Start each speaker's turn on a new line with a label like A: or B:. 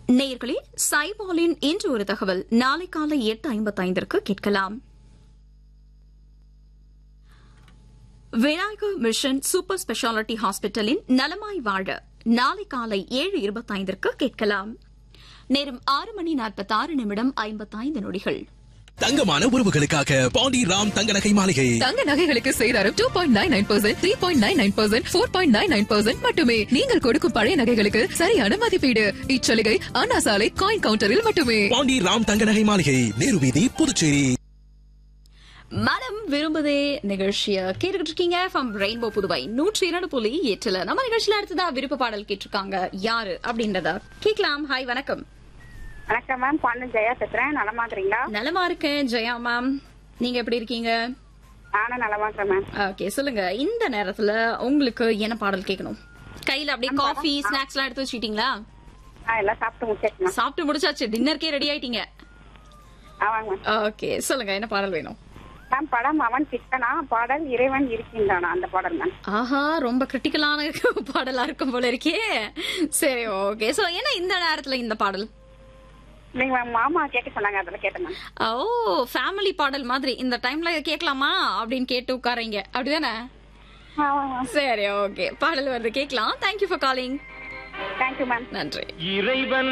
A: நேயர்களே சைபாலின் இன்று ஒரு தகவல் நாளை காலை எட்டு ஐம்பத்தைந்திற்கு கேட்கலாம் விநாயகர் மிஷன் சூப்பர் ஸ்பெஷாலிட்டி ஹாஸ்பிட்டலின் நலமாய் வாழ நாளை காலை ஏழு இருபத்தைந்திற்கு கேட்கலாம் நேரம் ஆறு மணி நாற்பத்தாறு நிமிடம் ஐம்பத்தைந்து நொடிகள்
B: தங்கமான உறவுகளுக்காக பாண்டி ராம் தங்க நகை மாளிகை
C: தங்க நகைகளுக்கு சேதாரம் two point nine nine percent three point nine nine percent four point nine nine percent மட்டுமே நீங்கள் கொடுக்கும் பழைய நகைகளுக்கு சரியான மதிப்பீடு இச்சலுகை அண்ணா சாலை காயின் கவுண்டரில் மட்டுமே
B: பாண்டி ராம் தங்க நகை மாளிகை நேரு வீதி புதுச்சேரி
A: மனம் விரும்புதே நிகழ்ச்சிய கேட்டுக்கிட்டு இருக்கீங்க ஃப்ரம் ரெயின்போ புதுவை நூற்றி இரண்டு புள்ளி எட்டுல நம்ம நிகழ்ச்சியில அடுத்ததா விருப்ப பாடல் கேட்டிருக்காங்க யாரு அப்படின்றத கேட்கலாம் ஹாய் வணக்கம்
D: வணக்கம் மேம் பாண்டன் ஜெயா பேசுறேன் நலமா இருக்கிறீங்களா
A: நலமா இருக்கேன் ஜெயா மேம் நீங்க எப்படி இருக்கீங்க
D: நானும் நலமா இருக்கிறேன் மேம்
A: ஓகே சொல்லுங்க இந்த நேரத்துல உங்களுக்கு என்ன பாடல் கேட்கணும் கையில அப்படியே காஃபி ஸ்நாக்ஸ் எல்லாம் எடுத்து வச்சுக்கிட்டீங்களா
D: ஆ எல்லாம் சாப்பிட்டு முடிச்சாச்சு மேம்
A: சாப்பிட்டு முடிச்சாச்சு டின்னருக்கே ரெடி ஆயிட்டீங்க
D: ஆமாங்க மேம்
A: ஓகே சொல்லுங்க என்ன பாடல் வேணும்
D: மேம் படம் அவன் கிட்டனா பாடல் இறைவன் இருக்கின்றானா அந்த பாடல் மேம்
A: ஆஹா ரொம்ப கிரிட்டிக்கலான பாடலா இருக்கும் போல இருக்கே சரி ஓகே சோ என்ன இந்த நேரத்துல இந்த பாடல்
D: நீங்க மேம் மாமா கேட்க சொன்னாங்க அதில் கேட்டேன் மேம்
A: ஓ ஃபேமிலி பாடல் மாதிரி இந்த டைம்ல கேட்கலாமா அப்படின்னு கேட்டு உட்காரீங்க அப்படிதானே
D: ஆமாங்க மேம்
A: சரி ஓகே பாடல் வருது கேட்கலாம் thank you for calling
D: thank you ma'am
A: நன்றி
E: இறைவன்